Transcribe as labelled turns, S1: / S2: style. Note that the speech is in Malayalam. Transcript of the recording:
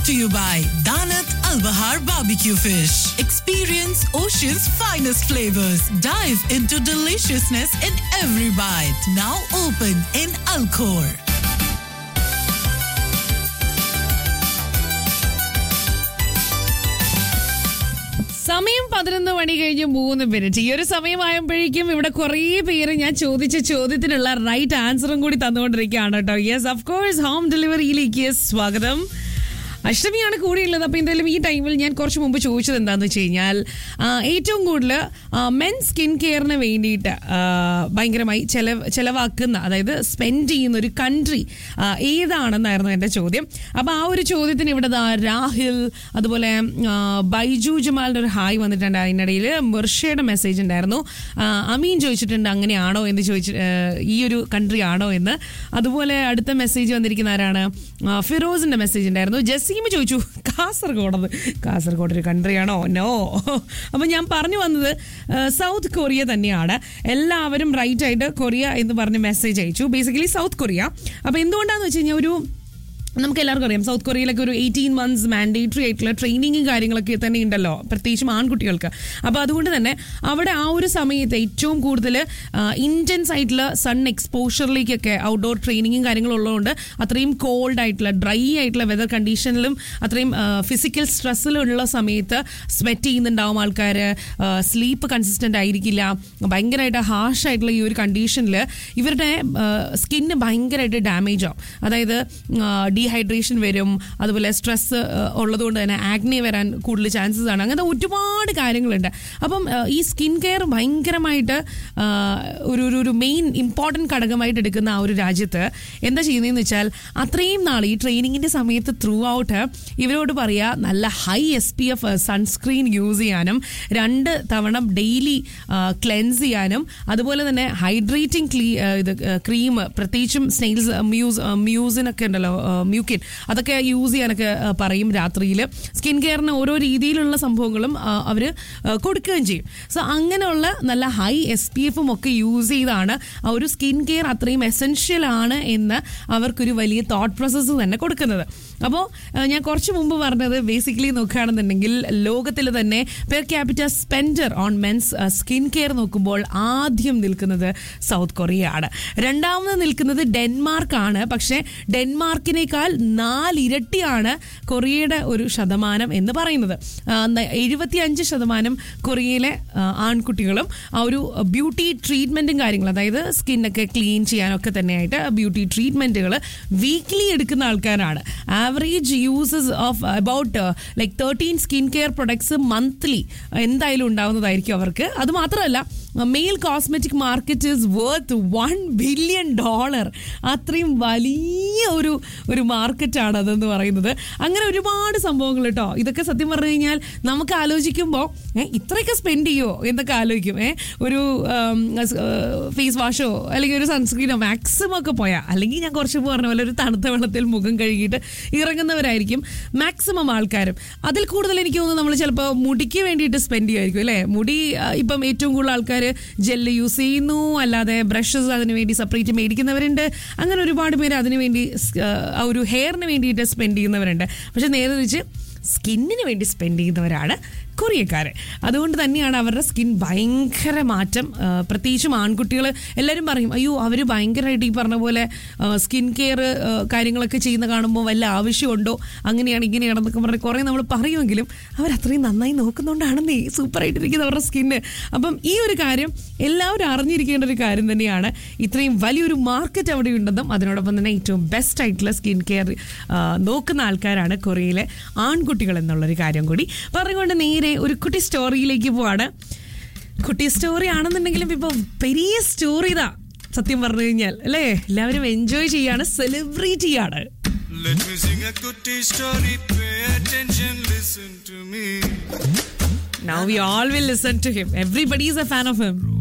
S1: to you by Danat Al Bahar Barbecue Fish. Experience Ocean's finest flavors. Dive into deliciousness in every bite. Now open in Alcor.
S2: സമയം പതിനൊന്ന് മണി കഴിഞ്ഞ് മൂന്ന് മിനിറ്റ് ഈ ഒരു സമയമായപ്പോഴേക്കും ഇവിടെ കുറേ പേര് ഞാൻ ചോദിച്ച ചോദ്യത്തിനുള്ള റൈറ്റ് ആൻസറും കൂടി തന്നുകൊണ്ടിരിക്കുകയാണ് കേട്ടോ യെസ് ഓഫ് കോഴ്സ് ഹോം ഡെലിവറിയിലേക്ക് സ്വാഗതം അഷ്ടമിയാണ് കൂടിയുള്ളത് അപ്പോൾ എന്തായാലും ഈ ടൈമിൽ ഞാൻ കുറച്ച് മുമ്പ് ചോദിച്ചത് എന്താണെന്ന് വെച്ച് കഴിഞ്ഞാൽ ആ, ഏറ്റവും കൂടുതൽ മെൻ സ്കിൻ കെയറിന് വേണ്ടിയിട്ട് ആ, ഭയങ്കരമായി ചെലവ് ചെലവാക്കുന്ന അതായത് സ്പെൻഡ് ചെയ്യുന്ന ഒരു കൺട്രി ഏതാണെന്നായിരുന്നു എൻ്റെ ചോദ്യം അപ്പോൾ ആ ഒരു ചോദ്യത്തിന് ഇവിടെ ദാ രാഹിൽ അതുപോലെ ആ, ബൈജു ജമാലിൻ്റെ ഒരു ഹായ് വന്നിട്ടുണ്ട് അതിനിടയിൽ മിർഷയുടെ മെസ്സേജ് ഉണ്ടായിരുന്നു ആ, അമീൻ ചോദിച്ചിട്ടുണ്ട് അങ്ങനെയാണോ എന്ന് ചോദിച്ചു ആ, ഈ ഒരു കൺട്രി ആണോ എന്ന് അതുപോലെ അടുത്ത മെസ്സേജ് വന്നിരിക്കുന്ന ആരാണ് ആ, ഫിറോസിന്റെ മെസ്സേജ് ഉണ്ടായിരുന്നു ജസീം ചോദിച്ചു കാസർഗോഡ് കാസർഗോഡ് ഒരു കൺട്രിയാണോ നോ അപ്പം ഞാൻ പറഞ്ഞു വന്നത് ആ, സൗത്ത് കൊറിയ തന്നെയാണ് എല്ലാവരും റൈറ്റ് ആയിട്ട് കൊറിയ എന്ന് പറഞ്ഞ് മെസ്സേജ് അയച്ചു ബേസിക്കലി സൗത്ത് കൊറിയ അപ്പോൾ എന്തുകൊണ്ടാന്ന് വെച്ച് കഴിഞ്ഞാൽ ഒരു നമുക്ക് എല്ലാവർക്കും അറിയാം സൗത്ത് കൊറിയയിലൊക്കെ ഒരു എയ്റ്റീൻ മന്ത്സ് മാൻഡേറ്ററി ആയിട്ടുള്ള ട്രെയിനിങ്ങും കാര്യങ്ങളൊക്കെ തന്നെ ഉണ്ടല്ലോ പ്രത്യേകിച്ചും ആൺകുട്ടികൾക്ക് അപ്പോൾ അതുകൊണ്ട് തന്നെ അവിടെ ആ ഒരു സമയത്ത് ഏറ്റവും കൂടുതൽ ഇൻറ്റൻസ് ആയിട്ടുള്ള സൺ എക്സ്പോഷറിലേക്കൊക്കെ ഔട്ട്ഡോർ ട്രെയിനിങ്ങും കാര്യങ്ങളും ഉള്ളതുകൊണ്ട് അത്രയും കോൾഡ് ആയിട്ടുള്ള ഡ്രൈ ആയിട്ടുള്ള വെതർ കണ്ടീഷനിലും അത്രയും ഫിസിക്കൽ സ്ട്രെസ്സിലുള്ള സമയത്ത് സ്വെറ്റ് ചെയ്യുന്നുണ്ടാവും ആൾക്കാർ സ്ലീപ്പ് കൺസിസ്റ്റൻ്റ് ആയിരിക്കില്ല ഭയങ്കരമായിട്ട് ഹാർഷ് ആയിട്ടുള്ള ഈ ഒരു കണ്ടീഷനിൽ ഇവരുടെ സ്കിന്ന് ഭയങ്കരമായിട്ട് ഡാമേജ് ആവും അതായത് ഡീഹൈഡ്രേഷൻ വരും അതുപോലെ സ്ട്രെസ് ഉള്ളതുകൊണ്ട് തന്നെ ആഗ്നി വരാൻ കൂടുതൽ ചാൻസസ് ആണ് അങ്ങനത്തെ ഒരുപാട് കാര്യങ്ങളുണ്ട് അപ്പം ആ, ഈ സ്കിൻ കെയർ ഭയങ്കരമായിട്ട് ആ, ഒരു ഒരു ഒരു മെയിൻ ഇമ്പോർട്ടൻറ്റ് ഘടകമായിട്ട് എടുക്കുന്ന ആ ഒരു രാജ്യത്ത് എന്താ ചെയ്യുന്നതെന്ന് വെച്ചാൽ അത്രയും നാൾ ഈ ട്രെയിനിങ്ങിൻ്റെ സമയത്ത് ത്രൂ ഔട്ട് ഇവരോട് പറയുക നല്ല high S P F sunscreen use ചെയ്യാനും രണ്ട് തവണ ഡെയിലി ക്ലെൻസ് ചെയ്യാനും അതുപോലെ തന്നെ ഹൈഡ്രേറ്റിംഗ് ക്ലീ ഇത് ക്രീം പ്രത്യേകിച്ചും സ്നെയിൽസ് മ്യൂസ് മ്യൂസിനൊക്കെ ഉണ്ടല്ലോ മ്യൂക്കിൻ അതൊക്കെ യൂസ് ചെയ്യാനൊക്കെ ആ, പറയും രാത്രിയിൽ സ്കിൻ കെയറിന് ഓരോ രീതിയിലുള്ള സംഭവങ്ങളും അവർ കൊടുക്കുകയും ചെയ്യും സോ അങ്ങനെയുള്ള നല്ല ഹൈ എസ് പി എഫും ഒക്കെ യൂസ് ചെയ്താണ് ആ ഒരു സ്കിൻ കെയർ അത്രയും എസെൻഷ്യൽ ആണ് എന്ന് അവർക്കൊരു വലിയ തോട്ട് പ്രോസസ്സ് തന്നെ കൊടുക്കുന്നത് അപ്പോൾ ഞാൻ കുറച്ച് മുമ്പ് പറഞ്ഞത് ബേസിക്കലി നോക്കുകയാണെന്നുണ്ടെങ്കിൽ ലോകത്തിൽ തന്നെ per capita spender on men's skin care നോക്കുമ്പോൾ ആദ്യം നിൽക്കുന്നത് സൗത്ത് കൊറിയ ആണ് രണ്ടാമത് നിൽക്കുന്നത് ഡെൻമാർക്കാണ് പക്ഷേ ഡെൻമാർക്കിനേക്കാൾ നാലിരട്ടിയാണ് കൊറിയയുടെ ഒരു ശതമാനം എന്ന് പറയുന്നത് എഴുപത്തി അഞ്ച് ശതമാനം കൊറിയയിലെ ആ, ആൺകുട്ടികളും ആ ഒരു ബ്യൂട്ടി ട്രീറ്റ്മെൻറ്റും കാര്യങ്ങളും അതായത് സ്കിന്നൊക്കെ ക്ലീൻ ചെയ്യാനൊക്കെ തന്നെയായിട്ട് ബ്യൂട്ടി ട്രീറ്റ്മെൻറ്റുകൾ വീക്ക്ലി എടുക്കുന്ന ആൾക്കാരാണ് average uses of about like thirteen skin care products monthly എന്തായാലും ഉണ്ടാവുന്നതായിരിക്കും അവർക്ക് അത് മാത്രമല്ല male cosmetic market is worth one billion dollar അത്രയും വലിയ ഒരു ഒരു മാർക്കറ്റാണ് അതെന്ന് പറയുന്നത് അങ്ങനെ ഒരുപാട് സംഭവങ്ങൾ കേട്ടോ ഇതൊക്കെ സത്യം പറഞ്ഞു കഴിഞ്ഞാൽ നമുക്ക് ആലോചിക്കുമ്പോൾ ഏ, ഇത്രയൊക്കെ സ്പെൻഡ് ചെയ്യുമോ എന്നൊക്കെ ആലോചിക്കും ഏ ഒരു ഫേസ് വാഷോ അല്ലെങ്കിൽ ഒരു സൺസ്ക്രീനോ മാക്സിമം ഒക്കെ പോയാൽ അല്ലെങ്കിൽ ഞാൻ കുറച്ച് മുമ്പ് പറഞ്ഞ പോലെ ഒരു തണുത്ത വെള്ളത്തിൽ മുഖം കഴുകിയിട്ട് ഇറങ്ങുന്നവരായിരിക്കും മാക്സിമം ആൾക്കാരും അതിൽ കൂടുതൽ എനിക്ക് തോന്നുന്നു നമ്മൾ ചിലപ്പോൾ മുടിക്ക് വേണ്ടിയിട്ട് സ്പെൻഡ് ചെയ്യുമായിരിക്കും അല്ലേ മുടി ആ, ഇപ്പം ഏറ്റവും കൂടുതൽ ആൾക്കാർ ജെല്ല് യൂസ് ചെയ്യുന്നു അല്ലാതെ ബ്രഷസ് അതിന് വേണ്ടി സെപ്പറേറ്റ് മേടിക്കുന്നവരുണ്ട് അങ്ങനെ ഒരുപാട് പേര് അതിന് വേണ്ടി സ്- ആ ഒരു ഹെയറിന് വേണ്ടിയിട്ട് സ്പെൻഡ് ചെയ്യുന്നവരുണ്ട് പക്ഷെ നേരെ തിരിച്ച് സ്കിന്നിന് വേണ്ടി സ്പെൻഡ് ചെയ്യുന്നവരാണ് കൊറിയക്കാർ അതുകൊണ്ട് തന്നെയാണ് അവരുടെ സ്കിൻ ഭയങ്കര മാറ്റം ആ, പ്രത്യേകിച്ചും ആൺകുട്ടികൾ എല്ലാവരും പറയും അയ്യോ അവർ ഭയങ്കരമായിട്ട് ഈ പറഞ്ഞ പോലെ സ്കിൻ കെയർ കാര്യങ്ങളൊക്കെ ചെയ്യുന്ന കാണുമ്പോൾ വല്ല ആവശ്യമുണ്ടോ അങ്ങനെയാണ് ഇങ്ങനെയാണെന്നൊക്കെ പറഞ്ഞ് കുറേ നമ്മൾ പറയുമെങ്കിലും അവർ അത്രയും നന്നായി നോക്കുന്നുകൊണ്ടാണെന്നേ സൂപ്പറായിട്ടിരിക്കുന്നത് അവരുടെ സ്കിന്ന് അപ്പം ഈ ഒരു കാര്യം എല്ലാവരും അറിഞ്ഞിരിക്കേണ്ട ഒരു കാര്യം തന്നെയാണ് ഇത്രയും വലിയൊരു മാർക്കറ്റ് അവിടെ ഉണ്ടെന്നും അതിനോടൊപ്പം തന്നെ ഏറ്റവും ബെസ്റ്റ് ആയിട്ടുള്ള സ്കിൻ കെയർ നോക്കുന്ന ആൾക്കാരാണ് കൊറിയയിലെ ആൺകുട്ടികൾ എന്നുള്ളൊരു കാര്യം കൂടി പറഞ്ഞുകൊണ്ട് നേരെ ഒരു കുട്ടി സ്റ്റോറിയിലേക്ക് പോവാണ് കുട്ടി സ്റ്റോറി ആണെന്നുണ്ടെങ്കിലും ഇപ്പോൾ പെരിയ സ്റ്റോറി ഇതാ സത്യം പറഞ്ഞു കഴിഞ്ഞാൽ അല്ലേ എല്ലാവരും എൻജോയ് ചെയ്യാണ് സെലിബ്രേറ്റ് ചെയ്യാണ്
S3: Let me sing a goodie story. Pay attention, listen to me.
S2: Now we all will listen to him. Everybody is a fan of him.